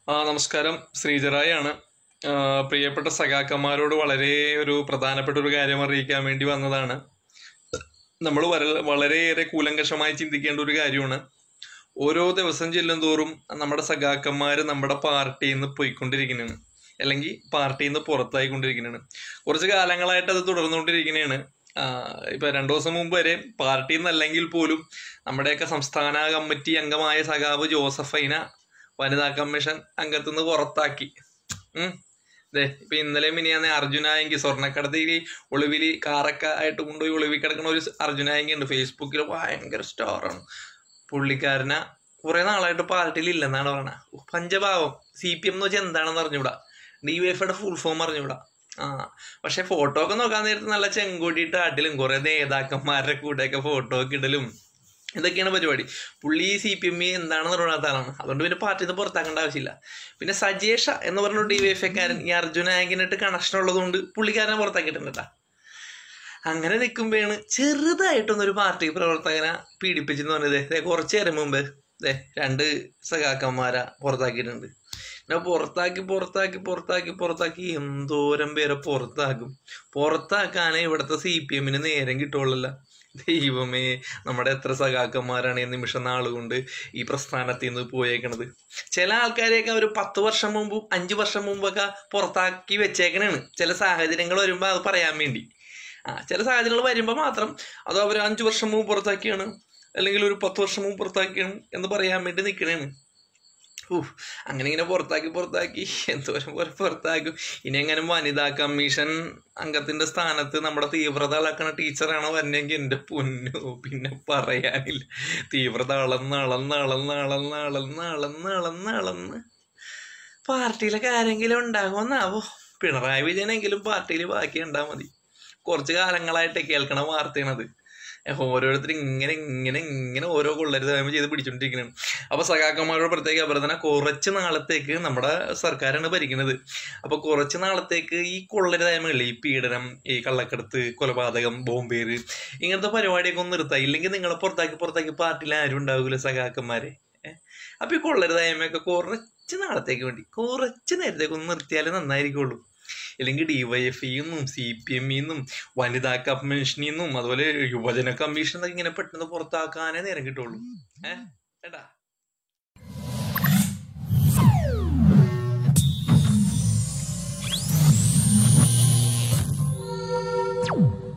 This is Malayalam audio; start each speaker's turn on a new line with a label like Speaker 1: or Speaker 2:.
Speaker 1: ആ നമസ്കാരം ശ്രീജറായാണ് ആ, പ്രിയപ്പെട്ട സഖാക്കന്മാരോട് വളരെ ഒരു പ്രധാനപ്പെട്ട ഒരു കാര്യം അറിയിക്കാൻ വേണ്ടി വന്നതാണ് നമ്മൾ വളരെയേറെ കൂലങ്കഷമായി ചിന്തിക്കേണ്ട ഒരു കാര്യമാണ് ഓരോ ദിവസം ചെല്ലും തോറും നമ്മുടെ സഖാക്കന്മാർ നമ്മുടെ പാർട്ടിയിൽ നിന്ന് പോയിക്കൊണ്ടിരിക്കുന്നതാണ് അല്ലെങ്കിൽ പാർട്ടിയിൽ നിന്ന് പുറത്തായിക്കൊണ്ടിരിക്കുന്നതാണ് കുറച്ച് കാലങ്ങളായിട്ട് അത് തുടർന്നുകൊണ്ടിരിക്കുന്നതാണ് ആ, ഇപ്പൊ രണ്ടു ദിവസം മുമ്പ് വരെ പാർട്ടിയിൽ നിന്നല്ലെങ്കിൽ പോലും നമ്മുടെയൊക്കെ സംസ്ഥാന കമ്മിറ്റി അംഗമായ സഖാവ് ജോസഫൈന വനിതാ കമ്മീഷൻ അംഗത്തുനിന്ന് പുറത്താക്കി ഉം. ദേ ഇപ്പൊ ഇന്നലെ മിനിയാന്ന് അർജുനായെങ്കി സ്വർണ്ണക്കടത്തിൽ ഒളിവില് കാറൊക്കെ ആയിട്ട് കൊണ്ടുപോയി ഒളിവിൽ കിടക്കുന്ന ഒരു അർജുനായെങ്കി ഉണ്ട് ഫേസ്ബുക്കിൽ ഭയങ്കര സ്റ്റാറാണ് പുള്ളിക്കാരനെ കുറെ നാളായിട്ട് പാർട്ടിയിൽ ഇല്ലെന്നാണ് പറയണത് പഞ്ചഭാവം സി പി എം എന്ന് വെച്ചാൽ എന്താണെന്ന് അറിഞ്ഞൂടാ ഡി വൈ എഫയുടെ ഫുൾ ഫോം അറിഞ്ഞൂടാ ആ പക്ഷെ ഫോട്ടോ ഒക്കെ നോക്കാൻ നേരത്ത് നല്ല ചെങ്കൊടിയിട്ട് ആട്ടിലും കുറെ നേതാക്കന്മാരുടെ കൂടെയൊക്കെ ഫോട്ടോ ഒക്കെ ഇടലും ഇതൊക്കെയാണ് പരിപാടി പുള്ളി സി പി എം എന്താണെന്ന് അറിയാത്ത ആളാണ് അതുകൊണ്ട് പിന്നെ പാർട്ടിയിൽ നിന്ന് പുറത്താക്കേണ്ട ആവശ്യമില്ല പിന്നെ സജേഷ എന്ന് പറഞ്ഞ ഡി വൈ എഫ് എക്കാരൻ ഈ അർജുന ആങ്കിനായിട്ട് കണക്ഷൻ ഉള്ളതുകൊണ്ട് പുള്ളിക്കാരനെ പുറത്താക്കിയിട്ടുണ്ട് കേട്ടാ അങ്ങനെ നിൽക്കുമ്പോഴാണ് ചെറുതായിട്ടൊന്നൊരു പാർട്ടി പ്രവർത്തകനെ പീഡിപ്പിച്ചെന്ന് പറഞ്ഞത് ദേ കുറച്ച് നേരം മുമ്പ് ദേ രണ്ട് സഖാക്കന്മാരെ പുറത്താക്കിയിട്ടുണ്ട് പിന്നെ പുറത്താക്കി പുറത്താക്കി പുറത്താക്കി പുറത്താക്കി എന്തോരം പേരെ പുറത്താക്കും പുറത്താക്കാനേ ഇവിടുത്തെ സി പി എമ്മിന് നേരം കിട്ടുള്ളല്ലോ ദൈവമേ നമ്മുടെ എത്ര സഖാക്കന്മാരാണ് ഈ നിമിഷം നാളുകൊണ്ട് ഈ പ്രസ്ഥാനത്തിൽ നിന്ന് പോയേക്കണത് ചില ആൾക്കാരെയൊക്കെ ഒരു പത്ത് വർഷം മുമ്പും അഞ്ചു വർഷം മുമ്പൊക്കെ പുറത്താക്കി വെച്ചേക്കണാണ് ചില സാഹചര്യങ്ങൾ വരുമ്പോൾ അത് പറയാൻ വേണ്ടി ആ ചില സാഹചര്യങ്ങൾ വരുമ്പോൾ മാത്രം അത് അവർ അഞ്ചു വർഷം മുമ്പ് പുറത്താക്കിയാണ് അല്ലെങ്കിൽ ഒരു പത്ത് വർഷം മുമ്പ് പുറത്താക്കിയാണ് എന്ന് പറയാൻ വേണ്ടി നിൽക്കണേണ് ഊഹ് അങ്ങനെ ഇങ്ങനെ പുറത്താക്കി പുറത്താക്കി എന്തോരം പോലെ പുറത്താക്കും ഇനി എങ്ങനെ വനിതാ കമ്മീഷൻ അംഗത്തിന്റെ സ്ഥാനത്ത് നമ്മുടെ തീവ്രത അളക്കണ ടീച്ചറാണോ വരണമെങ്കിൽ എൻ്റെ പൊന്നു പിന്നെ പറയാനില്ല തീവ്രത അളന്ന് അളന്ന് അളന്ന് അളന്ന് അളന്ന് അളന്ന് അളന്ന് അളന്ന് പാർട്ടിയിലൊക്കെ ആരെങ്കിലും ഉണ്ടാകുമെന്നാവോ പിണറായി വിജയനെങ്കിലും പാർട്ടിയിൽ ബാക്കി ഉണ്ടാ മതി കുറച്ച് കാലങ്ങളായിട്ട് കേൾക്കണ വാർത്തയാണത് ഓരോരുത്തർ ഇങ്ങനെ ഇങ്ങനെ ഇങ്ങനെ ഓരോ കൊള്ളരുതായ്മ ചെയ്ത് പിടിച്ചോണ്ടിരിക്കുകയാണ് അപ്പൊ സഖാക്കന്മാരുടെ പ്രത്യേക അഭ്യർത്ഥന കുറച്ച് നാളത്തേക്ക് നമ്മുടെ സർക്കാരാണ് ഭരിക്കുന്നത് അപ്പൊ കുറച്ച് നാളത്തേക്ക് ഈ കൊള്ളരുതായ്മകൾ ഈ പീഡനം ഈ കള്ളക്കടത്ത് കൊലപാതകം ബോംബേറ് ഇങ്ങനത്തെ പരിപാടിയൊക്കെ ഒന്ന് നിർത്താം ഇല്ലെങ്കിൽ നിങ്ങളെ പുറത്താക്കി പുറത്താക്കി പാർട്ടിയിൽ ആരും ഉണ്ടാവില്ല സഖാക്കന്മാരെ ഏഹ് അപ്പൊ ഈ കൊള്ളരുതായ്മയൊക്കെ കുറച്ച് നാളത്തേക്ക് വേണ്ടി കുറച്ച് നേരത്തേക്ക് ഒന്ന് നിർത്തിയാലേ നന്നായിരിക്കുള്ളൂ അല്ലെങ്കിൽ ഡിവൈഎഫ്ഇന്നും സി പി എമ്മിന്നും വനിതാ കമ്മീഷനിൽ നിന്നും അതുപോലെ യുവജന കമ്മീഷൻ എന്നൊക്കെ ഇങ്ങനെ പെട്ടെന്ന് പുറത്താക്കാനേ നേരം കിട്ടുള്ളൂ ഏഹ് ഏട്ടാ
Speaker 2: you